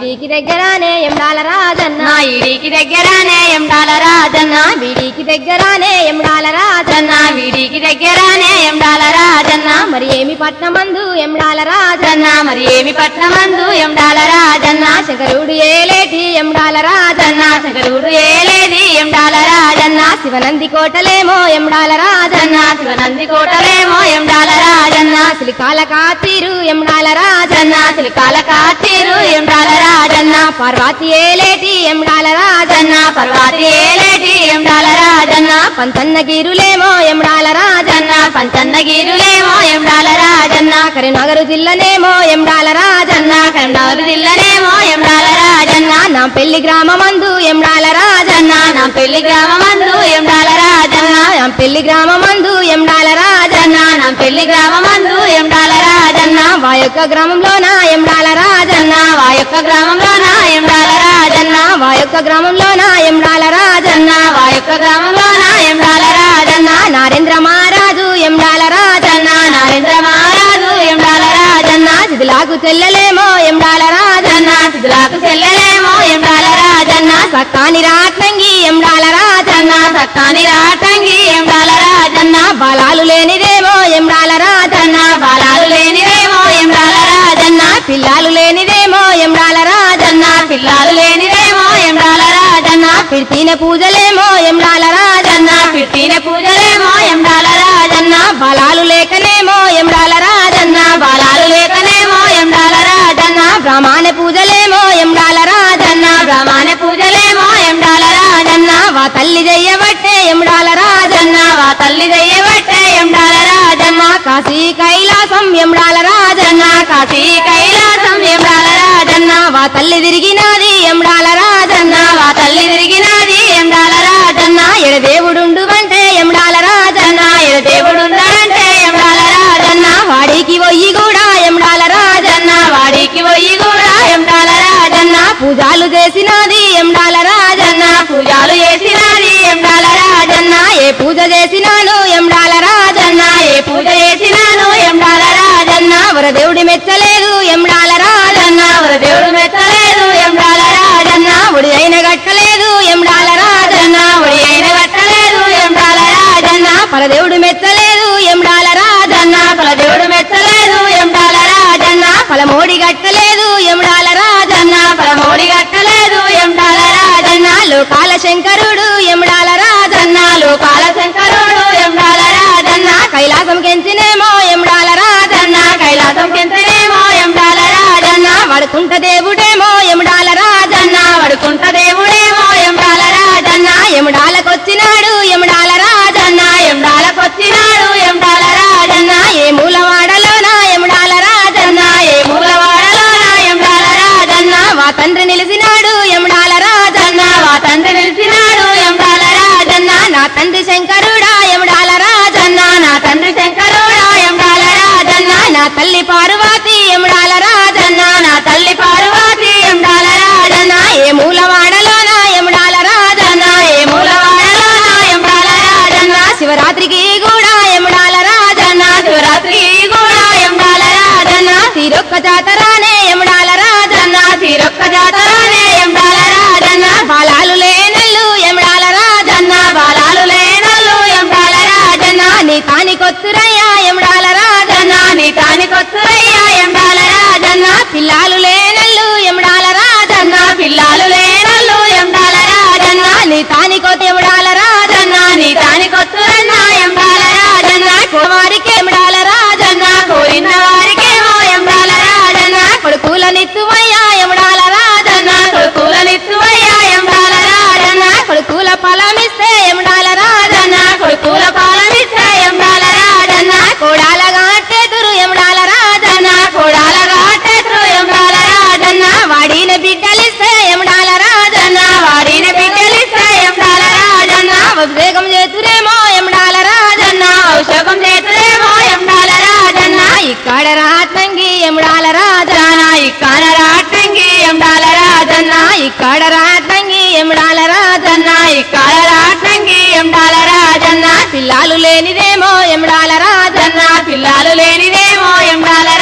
ఈడికి దగ్గరానే ఎండాల రాజన్న నా ఈడికి దగ్గరానే ఎండాల రాజన్న వీడికి దగ్గరానే ఎండాల రాజన్న జన్న వీడికి దగ్గరానే ఎండాల రాజన్న మరి ఏమి పట్నమందు ఎండాల రాజన్న జన్న మరి ఏమి పట్నమందు ఎండాల రాజన్న శంకరుడు ఏలేటి ఎండాల రాజన్న జన్న సగరుడు ఏలేది ఎండాల రాజన్న శివనంది కోటలేమో ఎండాల రాజన్న జన్న శివనంది కోటలేమో ఎండాల రాజన్న సిలికాల కాతీరు ఎండాల రాజన్న జన్న సిలికాల కాచీరు ఎండాల రాజన్న పార్వతి ఏలేటి ఎండాల రాజన్న జన్న పర్వాతి ఏలేటి ఎండాల రాజన్న పంతన్న గిరులేమో ఎండాల రాజన్న జన్న పంచన్నగిరులేమో ఎండాల రాజన్న కరీంనగర్ జిల్లనేమో ఎండాల రాజన్న జన్న కరీంనగర్ జిల్లనేమో ఎండాల రాజన్న నా పెళ్లి గ్రామమందు ఎండాల రాజన్న జన్న నా పెళ్లి గ్రామమందు ఎండాల రాజన్న నా పెళ్లి గ్రామమందు ఎండాల రాజన్న జన్న నా పెళ్లి గ్రామమందు ఎండాల రాజన్న వా యొక్క గ్రామంలోన ఎండాల రాజన్న జన్న వా యొక్క గ్రామంలోన ఎండాల రాజన్న వా యొక్క గ్రామంలోన ఎండాల రాజన్న జన్న వా యొక్క గ్రామంలోన ఎండాల రాజన్న నారేంద్ర మహారాజు ఎండాల రాజన్న జన్న నరేంద్ర మహారాజు ఎండాల రాజన్న శిథిలాకు చెల్లెలేమో ఎండాల రాజన్న జన్న సిద్ధులకు చెల్లెలేమో ఎండాల రాజన్న సక్కాని రాట్నంగి ఎండాల రాజన్న జన్న సక్కాని రాటంగి ఎండాల రాజన్న బలాలు లేనిదేమో ఎండాల రాజన్న జన్న బాలాలు లేనిదేమో ఎండాల రాజన్న పిల్లాలు లేనిదేమో ఎండాల రాజన్న జన్న పిల్లలు లేనిదేమో ఎండాల రాజన్న పిడితిన పూజలేమో ఎండాల రాజన్న జన్న పిట్టిన పూజలేమో ఎండాల రాజన్న బలాలు లేకనేమో ఎండాల రాజన్న జన్న బాలాలు లేకనేమో ఎండాల రాజన్న బ్రాహ్మణ పూజలేమో ఎండాల రాజన్న జన్న బ్రహ్మాణ పూజలేమో ఎండాల రాజన్న వా తల్లి చెయ్యబట్టే ఎండాల రాజన్న జన్న వా తల్లి దయ్యబట్టే ఎండాల రాజన్న కాశీ కైలాసం ఎండాల రాజన్న జన్న కాశీ కైలాసం ఎండాల రాజన్న వా తల్లి తిరిగినాది ఎండాల రాజన్న జన్న వా తల్లి తిరిగినది ఎండాల రాజన్న ఎడదేవుడుండు అంటే ఎండాల రాజన్న జన్న ఎడ దేవుడుందంటే ఎండాల రాజన్న వాడికి పోయి కూడా ఎండాల రాజన్న జన్న వాడికి పోయి కూడా ఎండాల రాజన్న పూజలు చేసినది ఎండాల రాజన్న జన్న పూజలు చేసినది ఎండాల రాజన్న ఏ పూజ చేసినాను ఎండాల రాజన్న జన్న ఏ పూజ చేసినాను ఎండాల రాజన్న వరదేవుడి మెచ్చలేదు ఎండాల రాజన్న జన్న ఎవరు దేవుడు మెచ్చలేదు ఎండాల రాజన్న ఉడి అయిన గట్టలేదు ఎండాల రాజన్న జన్న ఒడి అయిన కట్టలేదు ఎండాల రాజన్న పరదేవుడు మెచ్చలేదు ఎండాల రాజన్న జన్న పల దేవుడు మెచ్చలేదు ఎండాల రాజన్న పలమోడి గట్టలేదు ఎండాల రాజన్న జన్న పరమోడి కట్టలేదు ఎండాల రాజన్న లోకాల శంకరుడు ఎండాల రాజన్న జన్న లోకాల శంకరుడు ఎండాల రాజన్న కైలాసం కెంచినేమో ఎండాల రాజన్న జన్న కైలాసం కిందనేమో ఎండాల రాజన్న వడుకుంట దేవుడేమో ఎండాల రాజన్న జన్న వడుకుంట దేవుడేమో ఎండాల రాజన్న ఎముడాలకొచ్చినాడు ఎండాల రాజన్న జన్న ఎండాలకొచ్చినాడు ఎండాల రాజన్న ఏ మూలవాడలోన ఎండాల రాజన్న జన్న ఏ మూలవాడలోన ఎండాల రాజన్న వా తండ్రి నిలిచినాడు ఎండాల రాజన్న జన్న వా తండ్రి నిలిచినాడు ఎండాల రాజన్న నా తండ్రి శంకరుడా ఎండాల రాజన్న జన్న నా తండ్రి శంకరుడా ఎండాల రాజన్న నా తల్లి పార్వతి ఎండాల రాజన్న జన్న నా తల్లి పార్వతి ఎండాల రాజన్న ఏ మూలవాడలోన ఎండాల రాజన్న జన్న ఏ మూలవాడలోన ఎండాల రాజన్న శివరాత్రికి కూడా ఎండాల రాజన్న జన్న శివరాత్రి కూడా ఎండాల రాజన్న తీరొక్క జాతరానే ఎండాల రాజన్న జన్న తీరొక్క జాతరనే ఎండాల రాజన్న బాలాలు లేనల్లు ఎండాల రాజన్న జన్న బాలాలు లేనల్లు ఎండాల రాజన్న నీ తాని కొత్తురయ్యా ఎండాల రాజన్న జన్న నీ తానికొత్తురయ్యా ఎండాల రాజన్న పిల్లాలు లేనల్లు ఎండాల రాజన్న జన్న పిల్లలు లేనల్లు ఎండాల రాజన్న నీ తాని కొత్త ఎండాల రాజన్న జన్న నీ తానికొత్తురన్న ఎండాల రాజన్న కుమారికి ఎండాల రాజన్న జన్న కోరిన వారికేమో ఎండాల రాజన్న కొడుకుల నిత్తువయ్యా ఎండాల రాజన్న జన్న కొడుకులనిత్తువయ్యా ఎండాల రాజన్న కొడుకుల ఫలమిస్తే ఎండాల రాజన్న జన్న కొడుకుల పాలనిచ్చే ఎండాల రాజన్న కోడాల గాటెదురు ఎండాల రాజన్న జన్న కోడాల గాటెత్రు ఎండాల రాజన్న వాడిన బిడ్డలిస్తే ఎండాల రాజన్న జన్న వాడిన బిడ్డలిచ్చే ఎండాల రాజన్న అభిషేకం చేతురేమో ఎండాల రాజన్న జన్న ఔషధం చేతులేమో ఎండాల రాజన్న ఇక్కడ రాత్నంగి ఎండాల రాజన్న జన ఇక్కన రాటంగి ఎండాల రాజన్న ఇక్కడ రాత్నంగి ఎండాల రాజన్న జన్న ఇక్కడ రాటంగి ఎండాల రాజన్న పిల్లాలు లేనిదేమో ఎండాల రాజన్న జన్న పిల్లలు లేనిదేమో ఎండాల రాజన్న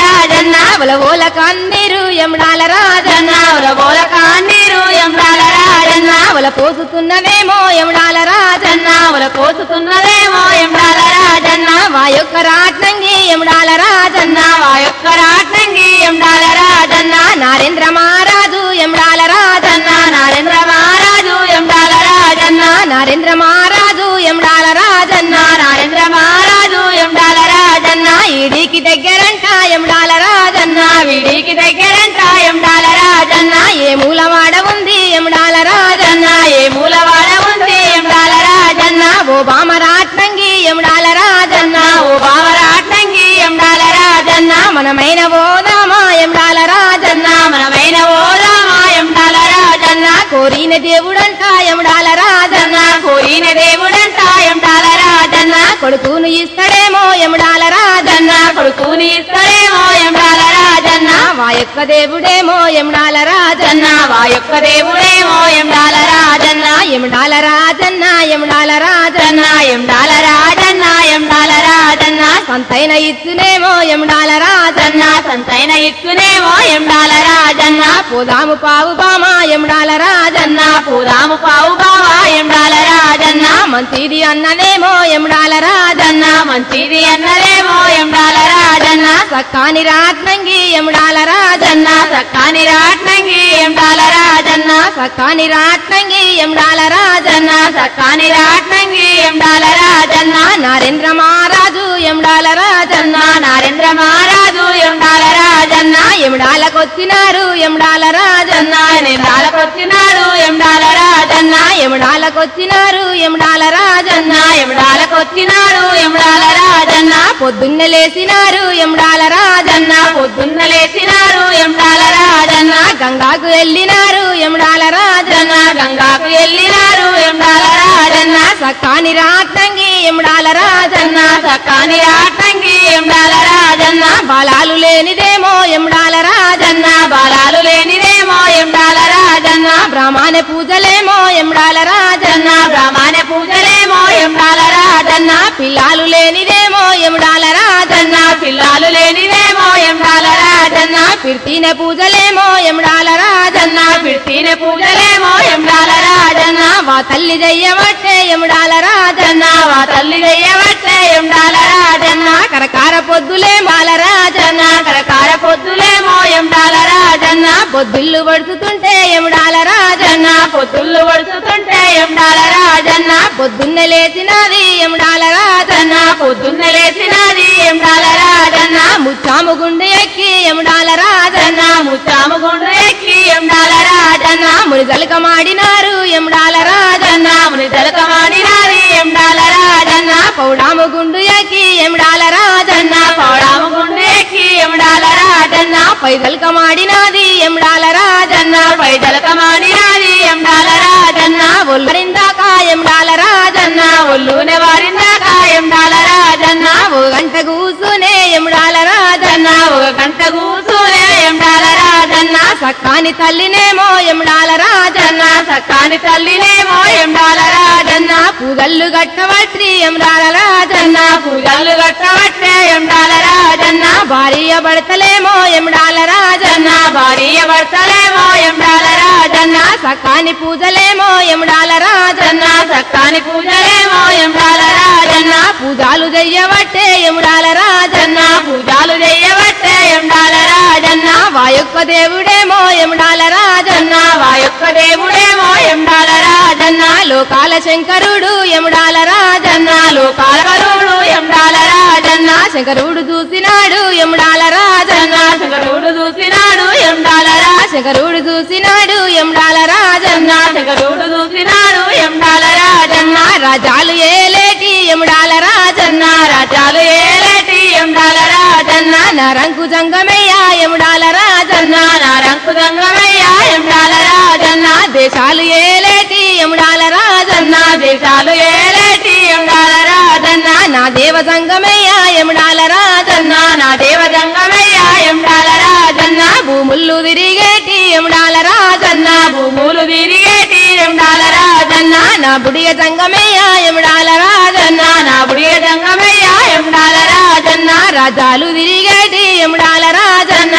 రాజన్న ఉల ఓల కన్నీరు ఎముడాల రాజన్న ఉలబోల కాన్నీరు ఎండాల రాజన్న ఉల పోసుతున్నవేమో ఎముడాల రాజన్న ఉల కోసుతున్నదేమో ఎండాల రాజన్న వా యొక్క రాట్నంగి ఎముడాల రాజన్న వా యొక్క రాట్నంగి ఎండాల రాజన్న నారేంద్ర మహారాజు ఎముడాల రాజన్న నరేంద్ర మహారాజు ఎండాల రాజన్న నరేంద్ర మహారాజు ఎముడాల రాజన్న నరేంద్ర మహారాజు ఎండాల రాజన్న ఈడికి దగ్గరంట ఎముడాల రాజన్న వీడికి దగ్గరంట ఎండాల రాజన్న ఏ మూలవాడ ఉంది ఎముడాల రాజన్న ఏ మూలవాడ ఉంది ఎండాల రాజన్న ఓ బామ రాట్నంగి ఎముడాల రాజన్న ఓ బావరాట్నంగి ఎండాల రాజన్న మనమైన ఓదామా ఎముడాల రాజన్న మనమైన ఓదామా ఎండాల రాజన్న కోరిన దేవుడంట ఎముడాల రాజన్న కోరిన దేవుడంట ఎండాల రాజన్న కొడుకును ఇస్తాడేమో ఎముడాల రాజన్న కొడుకుని ఇస్తాడేమో ఎండాల రాజన్న వా యొక్క దేవుడేమో ఎముడాల రాజన్న వా యొక్క దేవుడేమో ఎండాల రాజన్న ఎముడాల రాజన్న ఎముడాల రాజన్న ఎండాల రాజన్న ఎండాల రాజన్న సంతైన ఇచ్చునేమో ఎముడాల రాజన్న సంతైన ఇచ్చునేమో ఎండాల రాజన్న పోదాము పావు బామ ఎముడాల రాజన్న పూదాము పావు బావా ఎండాల రాజన్న మంచిది అన్ననేమో ఎముడాల రాజన్న మంచిది అన్నదేమో ఎండాల రాజన్న సక్కాని రాత్నంగి ఎముడాల రాజన్న జన్న సక్కాని రాట్నంగి ఎండాల రాజన్న సక్కాని రాత్నంగి ఎముడాల రాజన్న జన్న సక్కాని రాట్నంగి ఎండాల రాజన్న నరేంద్ర మహారాజు ఎముడాల రాజన్న నరేంద్ర మహారాజు ఎండాల రాజన్న ఎముడాలకొచ్చినారు ఎముడాల రాజన్న ఎండాలకొచ్చినాడు ఎండాల రాజన్న ఎముడాలకొచ్చినారు ఎముడాల రాజన్న ఎముడాలకొచ్చినాడు ఎండాల రాజన్న పొద్దున్న లేచినారు ఎముడాల రాజన్న పొద్దున్న లేచినాడు ఎండాల రాజన్న గంగాకు వెళ్ళినారు ఎముడాల రాజన్న గంగాకు వెళ్ళినారు ఎండాల రాజన్న సక్కాని రాత్నంగి ఎముడాల రాజన్న సకాని రాటంగి ఎండాల రాజన్న బలాలు లేనిదేమో ఎముడాల రాజన్న బలాలు లేనిదేమో ఎండాల రాజన్న బ్రాహ్మణ పూజలేమో ఎముడాల రాజన్న బ్రహ్మాణ పూజలేమో ఎండాల రాజన్న పిల్లాలు లేనిదేమో ఎముడాల రాజన్న పిల్లలు లేనిదేమో ఎండాల రాజన్న పిర్తిన పూజలేమో ఎముడాల రాజన్న పిట్టిన పూజలేమో ఎండాల రాజన్న వా తల్లి దయ్యమట్టే ఎముడాల రాజన్న వా తల్లి దయ్యవట్టే ఎండాల రాజన్న కరకార పొద్దులే మాల రాజన్న కరకార పొద్దులేమో ఎండాల రాజన్న పొద్దుళ్ళు పడుతుంటే ఎముడాల రాజన్న పొద్దుళ్ళు పడుతుంటే ఎండాల రాజన్న పొద్దున్న లేచినది ఎముడాల రాజన్న పొద్దున్న లేచినది ఎండాల రాజన్న ముచ్చాము గుండె ఎక్కి ఎముడాల రాజన్న ముచ్చాము గుండు ఎక్కి ఎండాల రాజన్న మునిగలక మాడినారు ఎముడాల రాజన్న ముని తలకమాడినాది ఎండాల రాజన్న పౌడాము గుండు ఎక్కి ఎముడాల రాజన్న పౌడాము గుండు ఎక్కి ఎండాల రాజన్న పైదలక మాడినాది ఎముడాల రాజన్న పై తలకమాడినాది ఎండాల రాజన్న ఒల్లరిందాక ఎముడాల రాజన్న ఒళ్ళునే వారిందాక ఎండాల రాజన్న ఓ గంట కూసునే ఎముడాల రాజన్న ఒక గంట కూసునే ఎండాల రాజన్న సక్కాని తల్లినేమో ఎముడాల రాజన్న సక్కాని తల్లినేమో ఎండాల రాజన్న పూగల్లు గట్టవట్రి ఎముడాల రాజన్న పూజలు కట్టబట్టే ఎండాల రాజన్న భార్య భర్తలేమో ఎముడాల రాజన్న భార్య భర్తలేమో ఎండాల రాజన్న సక్కాని పూజలేమో ఎముడాల రాజన్న సక్కాని పూజలేమో ఎండాల రాజన్న పూజాలు చెయ్యవట్టే ఎముడాల రాజన్న పూజలు చెయ్యబట్టే ఎండాల రాజన్న వా యొక్క దేవుడేమో ఎముడాల రాజన్న వా యొక్క దేవుడేమో ఎండాల రాజన్న లోకాల శంకరుడు ఎముడాల రాజన్న లోకాల కరుడు ఎండాల రాజన్న శంకరుడు చూసినాడు ఎముడాల రాజన్న శంకరుడు చూసినాడు ఎండాల రాజన్న శంకరుడు చూసినాడు ఎముడాల రాజన్న శంకరుడు చూసినాడు ఎండాల రాజన్న రాజాలు ఏలేటి ఎముడాల రాజన్న రాజాలు ఏలేటి ఎండాల రాజన్న నరంకు జంగమయ్య ఎముడాల రాజన్న నారంకు దంగమయ్య ఎండాల రాజన్న దేశాలు ఏలేటి ఎముడాల రాజన్న దేశాలు ఏలేటి ఎండాల రాజన్న నా దేవ జంగమయ్య ఎముడాల రాజన్న నా దేవ దంగమయ్య ఎండాల రాజన్న భూముళ్ళు తిరిగేటి ఎముడాల రాజన్న భూములు తిరిగేటి ఎండాల రాజన్న నా బుడియ జంగమయ్య ఎముడాల రాజన్న నా బుడియ దంగమయ్య ఎండాల రాజన్న రాజాలు తిరిగేటి ఎముడాల రాజన్న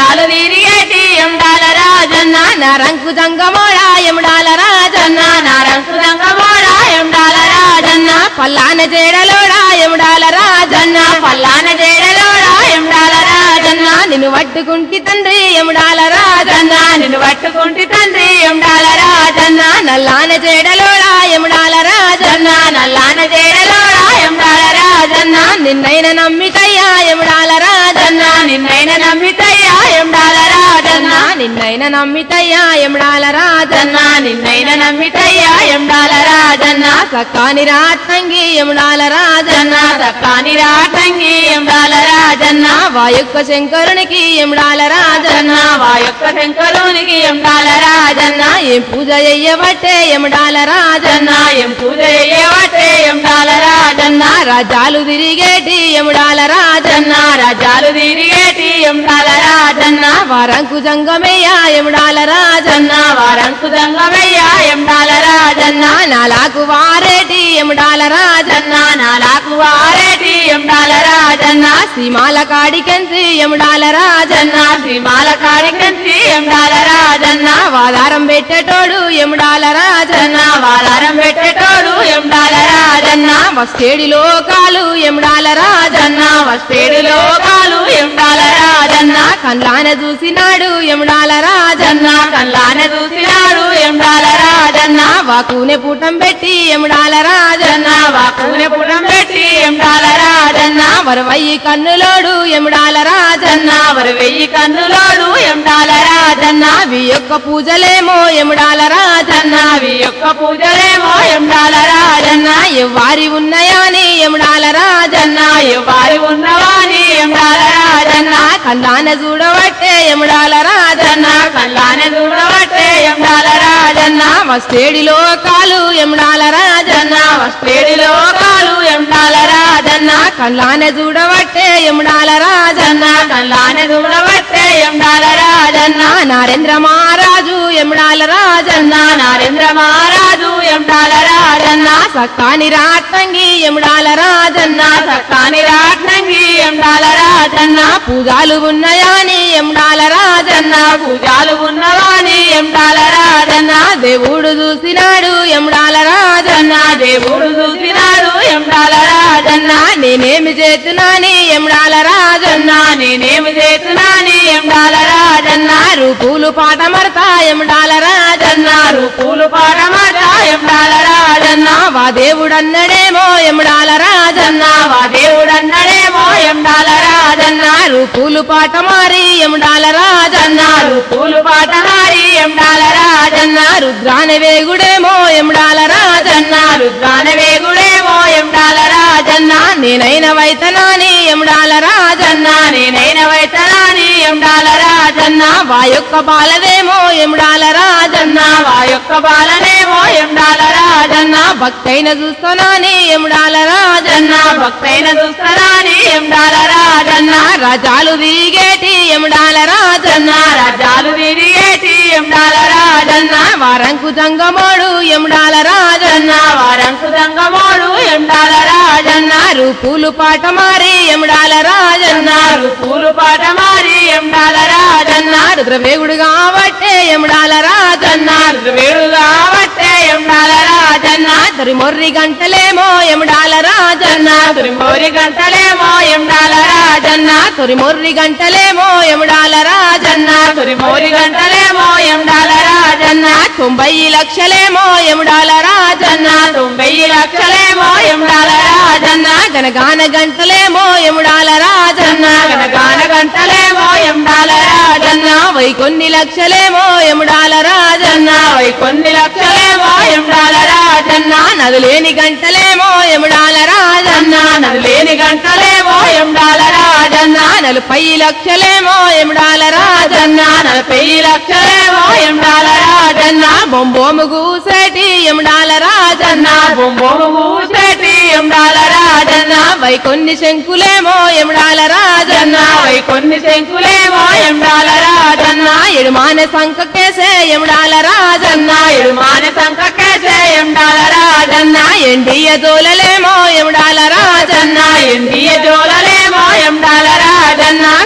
రాజాలు తిరిగేటి ఎండాల రాజన్న నరంకు జంగమోడ ఎముడాల రాజన్న నారంకు రంగమోడ ఎండాల రాజన్న పల్లాన జేడలోడ ఎముడాల రాజన్న పల్లాన జేడలోడ ఎండాల రాజన్న నిన్ను పట్టుకుంటి తండ్రి ఎముడాల రాజన్న నిన్ను పట్టుకుంటి తండ్రి ఎండాల రాజన్న నల్లాన జేడలోడ ఎముడాల రాజన్న నల్లాన జేడలోడ ఎండాల రాజన్న నిన్నైన నమ్మికయ్యా ఎముడాల రాజన్న నిన్నైన నమ్మితయ్యా ఎండాల రాజన్న నిన్నైన నమ్మితయ్యా ఎముడాల రాజన్న నిన్నైన నమ్మితయ్యా ఎండాల రాజన్న సక్కాని రాత్తంగి ఎముడాల రాజన్న సక్కాని రాటంగి ఎండాల రాజన్న వాయుక్క శంకరునికి ఎముడాల రాజన్న వా యొక్క శంకరునికి ఎండాల రాజన్న ఏం పూజ చెయ్యబట్టే ఎముడాల రాజన్న ఏం పూజ చేయవటే ఎండాల రాజన్న రాజాలు తిరిగేటి ఎముడాల రాజన్న రాజాలు తిరిగేటి ఎండాల రాజన్న వారంకు జంగమయ్య ఎముడాల రాజన్న వారంకు దంగమయ్యా ఎండాల రాజన్న నాలాకు వారేటి ఎముడాల రాజన్న నాలాకు వారేటి ఎండాల రాజన్న సీమాల కాడికెంచి ఎముడాల రాజన్న శ్రీమాల కాడికంచి ఎండాల రాజన్న వాదారం పెట్టేటోడు ఎముడాల రాజన్న వారారం పెట్టేటోడు ఎండాల రాజన్న వస్తేడి లోకాలు ఎముడాల రాజన్న వస్తేడు లోకాలు ఎండాల రాజన్న కళ్ళాన చూసినాడు ఎముడాల రాజన్న కల్లాన చూసినాడు ఎండాల రాజన్న వాకునే పూటం పెట్టి ఎముడాల రాజన్న వాకునే పుడం పెట్టి ఎండాల రాజన్న వరవయ్యి కన్నులోడు ఎముడాల రాజన్న వరు వెయ్యి కన్నులోడు ఎండాల రాజన్న అవి యొక్క పూజలేమో ఎముడాల రాజన్న అవి యొక్క పూజలేమో ఎండాల రాజన్న ఎవ్వారి ఉన్నాయని ఎముడాల రాజన్న వారి ఉన్నవాని ఎండాల రాజన్న కళ్ళాన చూడబట్టే ఎముడాల రాజన్న కల్లాన చూడబట్టే ఎండాల రాజన్న వస్తేడి లోకాలు ఎముడాల రాజన్న వస్తేడి లోకాలు ఎండాల రాజన్న కళ్ళాన చూడబట్టే ఎముడాల రాజన్న కల్లాన చూడబట్టే ఎండాల రాజన్న నరేంద్ర మహారాజు ఎముడాల రాజన్న నరేంద్ర మహారాజు ఎండాల రాజన్న సక్కాని రాత్తంగి ఎముడాల రాజన్న సక్కాని రాట్నంగి ఎండాల రాజన్న పూజాలు ఉన్నాయని ఎముడాల రాజన్న పూజాలు ఉన్నవాని ఎండాల రాజన్న దేవుడు చూసినాడు ఎముడాల రాజన్న దేవుడు చూసినాడు ఎండాల రాజన్న నేనేమి చేతున్నాని ఎముడాల రాజన్న నేనేమి చేస్తున్నాని ఎండాల రాజన్న రూపులు పాట మరతా ఎముడాల రాజన్న రూపులు పాడమాట ఎండాల రాజన్న వా దేవుడన్నడేమో ఎముడాల రాజన్న వా దేవుడు అన్నడేమో ఎండాల రాజన్న రూపులు పాట మారి ఎముడాల రాజన్న రూపులు పాటహారి ఎండాల రాజన్న రుద్రాన వేగుడేమో ఎముడాల రాజన్న రుద్రాన వేగుడేమో ఎండాల రాజన్న నేనైన వైతనాని ఎముడాల రాజన్న నేనైన వైతనాని ఎండాల రాజన్న వా యొక్క బాలదేమో ఎముడాల రాజన్న వా యొక్క బాలనేమో ఎండాల రాజన్న భక్తైన చూస్తున్నాని ఎముడాల రాజన్న భక్తైన దుస్తరాని ఎండాల రాజన్న రాజాలు తిరిగేటి ఎముడాల రాజన్న రాజాలు తిరిగేటి ఎండాల రాజన్న వారంకు జంగమోడు ఎముడాల రాజన్న వారంకు దంగమోడు ఎండాల రాజన్న రూపులు పాట మారి ఎముడాల రాజన్న పూలు పాట మారి ఎండాల రాజన్న రుద్రవేగుడు కాబట్టే ఎముడాల రాజన్న వేడు కాబట్టే ఎండాల రాజన్న తరి మొర్రి గంటలేమో ఎముడాల రాజన్న మోరి గంటలేమో ఎండాల రాజన్న తొరి మొర్రి గంటలేమో ఎముడాల రాజన్న తొరి మోరి గంటలేమో ఎండాల రాజన్న తొంభై లక్షలేమో ఎముడాల రాజన్న తొంభై లక్షలేమో ఎండాల రాజన్న గనగాన గంటలేమో ఎముడాల రాజన్న గనగాన గంటలేమో ఎండాల రాజన్న వై కొన్ని లక్షలేమో ఎముడాల రాజన్న వై కొన్ని లక్షలేమో ఎండాల రాజన్న నదులేని గంటలేమో ఎముడాల రాజన్న నదులేని గంటలేమో ఎండాల రాజన్న నలభై లక్షలేమో ఎముడాల రాజన్న నలభై లక్షలేమో ఎండాల రాజన్న బొంబోము గూసేటి ఎముడాల రాజన్న బొమ్మను మూసేటి ఎండాల రాజన్న వై కొన్ని శంకులేమో ఎముడాల రాజన్న వై కొన్ని శంకులేమో ఎండాల రాజన్న ఎడుమాన సంకేసే ఎముడాల రాజన్న ఎడుమాన సంకకేసే ఎండాల రాజన్న ఎండియ దోలలేమో ఎముడాల రాజన్న ఎండియ జోలలేమో ఎండాల రాజన్న కూడి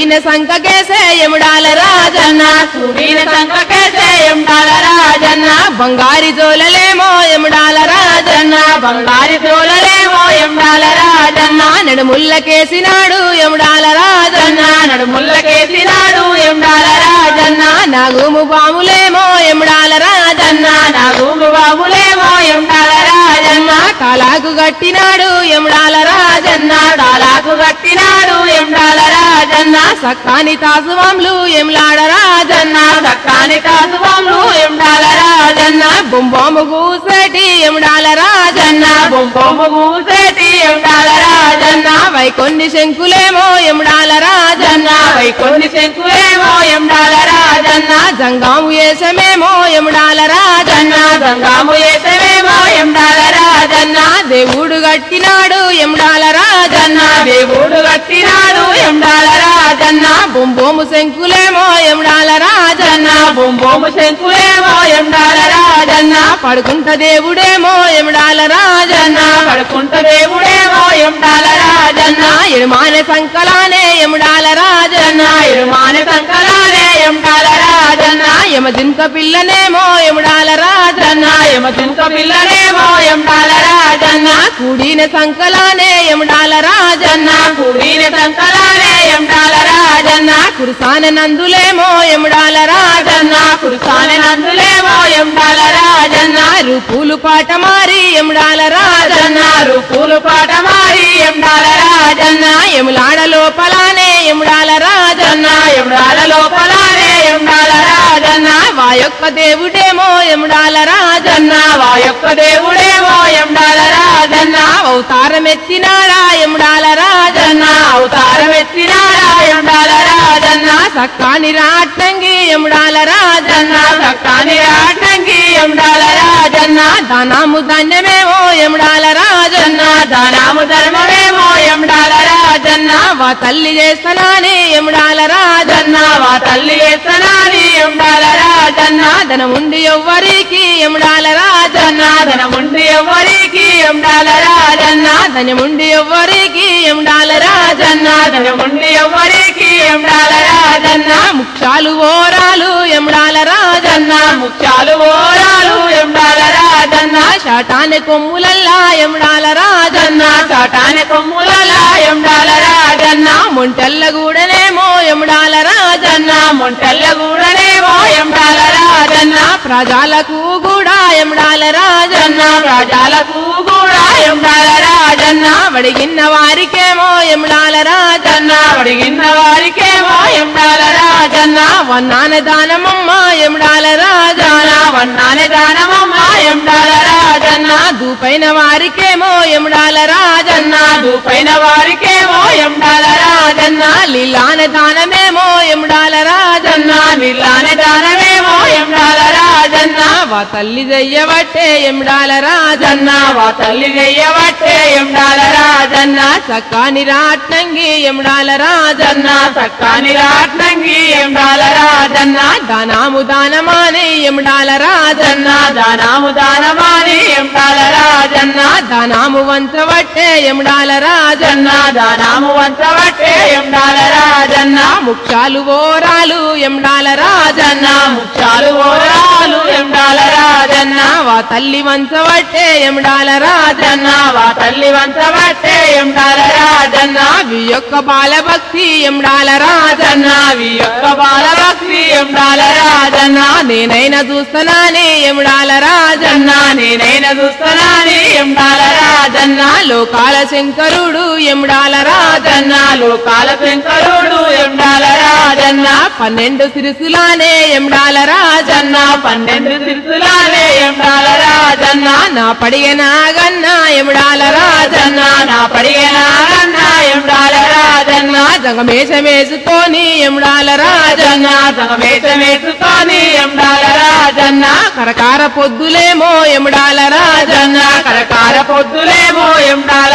కూడిన సంకకేసే ఎముడాల రాజన్న సూర్యుని సంకకేసే ఎండాల రాజన్న బంగారి జోలలేమో ఎముడాల రాజన్న బంగారి తోలలేమో ఎండాల రాజన్న నడుముల్లకేసినాడు ఎముడాల రాజన్న నడుముల్లకేసినాడు ఎండాల రాజన్న నాగుము బాములేమో ఎముడాల రాజన్న నా భూమి బాబులేమో ఎండాల రాజన్న కాలాకు గట్టినాడు ఎముడాల రాజన్న తాలాకు కట్టినాడు ఎండాల రాజన్న సక్కాని తాసువాంలు ఎములాడ రాజన్న సక్కాని కాసువాములు ఎండాల రాజన్న బొంబొమ్మ కూసేటి ఎముడాల రాజన్న బొంబొమ్మ కూసేటి ఎండాల రాజన్న వైకొన్ని శంకులేమో ఎముడాల రాజన్న వైకొన్ని శంకులేమో ఎండాల రాజన్న జంగాము ఏసమేమో ఎముడాల రాజన్న గంగాము వేసవేమో ఎండాల రాజన్న దేవుడు గట్టినాడు ఎముడాల రాజన్న దేవుడు కట్టినాడు ఎండాల రాజన్న బొంబొమ్మ శంకులేమో ఎముడాల రాజన్న బొంబొమ్మ శంకులేమో ఎండాల రాజన్న పడుకుంట దేవుడేమో ఎముడాల రాజన్న పడుకుంట దేవుడేమో ఎండాల రాజన్న ఎడుమాన సంకలానే ఎముడాల రాజన్న ఇరుమాన సంకలాలే ఎండాల రాజన్న యమదింత పిల్లనేమో ఎముడాల రాజన్న యమచింత పిల్లనేమో ఎండాల రాజన్న కూడిన సంకలానే ఎముడాల రాజన్న కూడిన సంకలాలే ఎండాల రాజన్న కురుసాన నందులేమో ఎముడాల రాజన్న కురుసాన నందులేమో ఎండాల రాజన్న రూపులు పాట మారి ఎముడాల రాజన్న పూలు పాట మారి ఎండాల రాజన్న ఎములాడ లోపలానే ఎముడాల రాజన్న ఎండాల లోపలానే ఎండాల రాజన్న వా యొక్క దేవుడేమో ఎముడాల రాజన్న వా యొక్క దేవుడేమో ఎండాల రాజన్న అవతారం ఎత్తినాడా ఎముడాల రాజన్న అవతారం ఎత్తినాడా ఎండాల రాజన్న సక్కాని రాట్నంగి ఎముడాల రాజన్న సక్కాని ఆటంకి ఎండాల రాజన్న ధనము ధన్యమేమో ఎముడాల రాజన్న దానాము ధర్మమేమో ఎండాల రాజన్న వా తల్లి చేస్తానని ఎముడాల రాజన్న వా తల్లి ఎత్తనాని ఎండాల రాజన్న ధనముండి ఎవ్వరికి ఎముడాల రాజన్న ధనముండి ఎవరికి ఎండాల రాజన్న ధనముండి ఎవ్వరికి ఎముడాల రాజన్న ధనముండి ఎవరికి ఎండాల రాజన్న ముక్షాలు ఓరాలు ఎముడాల రాజన్న ముత్యాలు ఓరాలు ఎండాల రాజన్న శాటాని కొమ్ములల్లా ఎముడాల రాజన్న చాటాని కొమ్ముల ఎండాల రాజన్న మొంటెల్ల గూడనేమో ఎముడాల రాజన్న మొంటల్ల గూడనేమో ఎండాల రాజన్న ప్రజలకు కూడా ఎముడాల రాజన్న ప్రజలకు కూడా ఎండాల రాజన్న వడిగిన్న వారికేమో ఎముడాల రాజన్న అడిగిన వారికేమో ఎండాల రాజన్న వన్నాన దానమమ్మ ఎముడాల రాజన్న వన్నాని దానమమ్మ ఎండాల రాజన్న దూపైన వారికేమో ఎముడాల రాజన్న దూపైన వారికేమో ఎండాల రాజన్న లీలాన దానమేమో ఎముడాల రాజన్న నిల్లాని దానమేమో ఎండాల రాజన్న వా తల్లి దయ్యబట్టే ఎముడాల రాజన్న వా తల్లి చెయ్యబట్టే ఎండాల రాజన్న సక్కాని రాట్నంగి ఎముడాల రాజన్న సక్కాని రాట్నంగి ఎండాల రాజన్న దానాము దానమాని ఎముడాల రాజన్న దానాము దానమాని ఎండాల రాజన్న దానాము వంచబట్టే ఎముడాల రాజన్న దానాము వంచబట్టే ఎండాల రాజన్న ముక్షాలు ఓరాలు ఎముడాల రాజన్న ముత్యాలు ఓరాలు ఎండాల రాజన్న వా తల్లి వంచబట్టే ఎముడాల రాజన్న వా తల్లి వంచబట్టే ఎండాల రాజన్న వి యొక్క బాలభక్తి ఎముడాల రాజన్న వి యొక్క బాలభక్తి ఎండాల రాజన్న నేనైనా చూస్తానని ఎముడాల రాజన్న నేనైనా చూస్తున్నాని ఎండాల రాజన్న లోకాల శంకరుడు ఎముడాల రాజన్న లోకాల శంకరుడు ఎండాల రాజన్న పన్నెండు సిరుసులానే ఎముడాల రాజన్న పన్నెండు తిరుసులానే ఎండాల రాజన్న నా పడిగ నాగన్న ఎముడాల రాజన్న నా పడిగనాగన్న ఎండాల రాజన్న జగమేషమేసుకొని ఎముడాల రాజన్న వేషం వేసుకొని ఎండాల రాజన్న కరకార పొద్దులేమో ఎముడాల రాజన్న కరకార పొద్దులేమో ఎండాల రాజన్న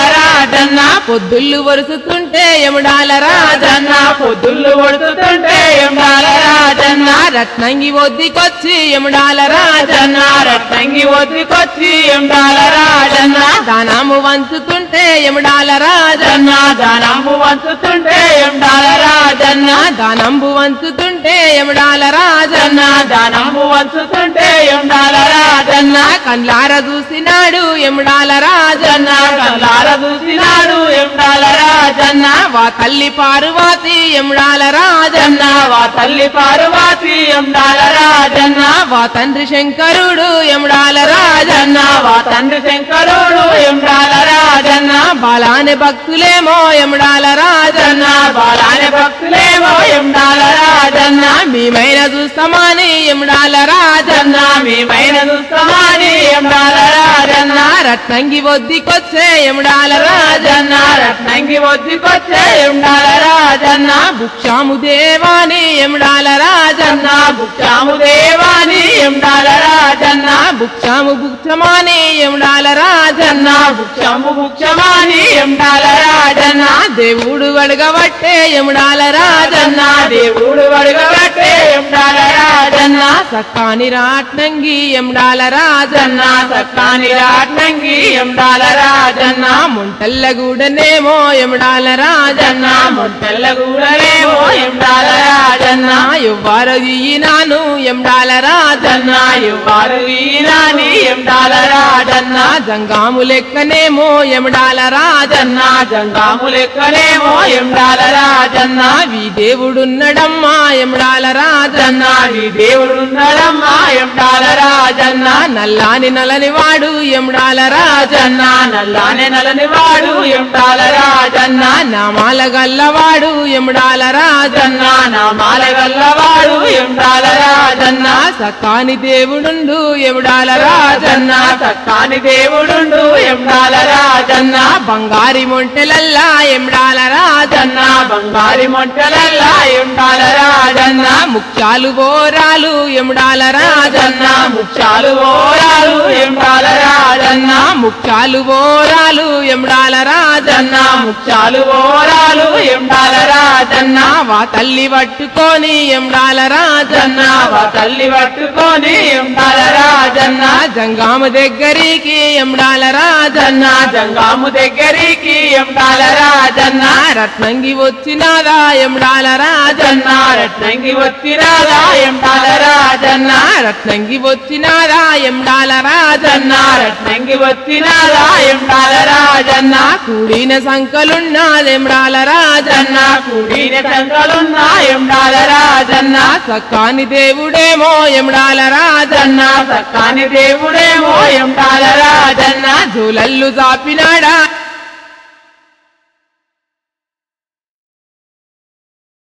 రాజన్న పొద్దుళ్ళు వరుసుతుంటే ఎముడాల రాజన్న రాజన్న పొద్దుళ్ళు కొడుతుంటే ఎండాల రాజన్న రత్నంగి ఒద్దికొచ్చి ఎముడాల రాజన్న రాజన్న రత్నంగి ఒద్దుకొచ్చి ఎండాల రాజన్న దానాము వంచుతుంటే ఎముడాల రాజన్న రాజన్న దానంబు వంచుతుంటే ఎండాల రాజన్న దానంబు వంచుతుంటే ఎముడాల రాజన్న రాజన్న దానంబు వంచుతుంటే ఎండాల రాజన్న కండ్లార చూసినాడు ఎముడాల రాజన్న రాజన్న కల్లార చూసినాడు ఎండాల రాజన్న వా తల్లి పార్వతి ఎముడాల రాజన్న రాజన్న వా తల్లి పార్వతి ఎండాల రాజన్న వా తండ్రి శంకరుడు ఎముడాల రాజన్న రాజన్న వా తండ్రి శంకరుడు ఎండాల రాజన్న బాలాని భక్తులేమో ఎముడాల రాజన్న రాజన్న బాలాని భక్తులేమో ఎండాల రాజన్న మేమైన చూస్తామని ఎముడాల రాజన్న రాజన్న మేమైన దుస్తమాని ఎండాల రాజన్న రత్నంగి వద్దికొచ్చే ఎముడాల రాజన్న రాజన్న రత్నంగి ఒద్దుకొచ్చే ఎండాల రాజన్న భుక్షాము దేవాని ఎముడాల రాజన్న రాజన్న బుచ్చాము దేవాని ఎండాల రాజన్న భుక్షాము భుక్షమాని ఎముడాల రాజన్న రాజన్న బుచ్చాము బుచ్చమాని ఎండాల రాజన్న దేవుడు అడగబట్టే ఎముడాల రాజన్న రాజన్న దేవుడు అడుగబట్టే ఎండాల రాజన్న సక్కాని రాట్నంగి ఎముడాల రాజన్న రాజన్న సక్కాని రాట్నంగి ఎండాల రాజన్న ముంటల్లగూడనేమో ఎముడాల రాజన్న రాజన్న మొట్టెల్లగూడలేమో ఎండాల రాజన్న ఎవ్వరు ఈనాను ఎముడాల రాజన్న రాజన్న ఇవ్వారు వీరాని ఎండాల రాజన్న జంగాము లెక్కనేమో ఎముడాల రాజన్న రాజన్న జంగాము లెక్కనేమో ఎండాల రాజన్న వీ దేవుడున్నడమ్మా ఎముడాల రాజన్న రాజన్న నీ దేవుడున్నాడమ్మా ఎండాల రాజన్న నల్లాని నలని వాడు ఎముడాల రాజన్న రాజన్న నల్లానే నలని వాడు ఎండాల రాజన్న నామాల గల్లవాడు ఎముడాల రాజన్న రాజన్న నామాల గల్లవాడు ఎండాల రాజన్న సకాని దేవుడుండు ఎముడాల రాజన్న రాజన్న సక్కాని దేవుడుండు ఎండాల రాజన్న బంగారి మొంటెలల్లా ఎముడాల రాజన్న రాజన్న బంగారి మొట్టలల్లా ఎండాల రాజన్న ముఖ్యాలు బోరాలు ఎముడాల రాజన్న రాజన్న ముచ్చాలు ఓరాలు ఎండాల రాజన్న ముఖ్యాలు బోరాలు ఎముడాల రాజన్న రాజన్న ముచ్చాలు ఓరాలు ఎండాల రాజన్న వా తల్లి పట్టుకొని ఎముడాల రాజన్న రాజన్న వా తల్లి పట్టుకొని ఎండాల రాజన్న జంగామ దగ్గరికి ఎముడాల రాజన్న రాజన్న జంగాము దగ్గరికి ఎండాల రాజన్న రత్నంగి వచ్చినాదా ఎముడాల రాజన్న రాజన్న రత్నంగి వచ్చిరాదా ఎండాల రాజన్న రత్నంగి వచ్చినాదా ఎముడాల రాజన్న రాజన్న రత్నంగి వచ్చినాదా ఎండాల రాజన్న కూడిన సంకలున్నాదెముడాల రాజన్న రాజన్న కూడిన సంకలున్నా ఎండాల రాజన్న సక్కాని దేవుడేమో ఎముడాల రాజన్న రాజన్న సక్కాని దేవుడేమో ఎండాల రాజన్న జూలల్లు చాపినాడా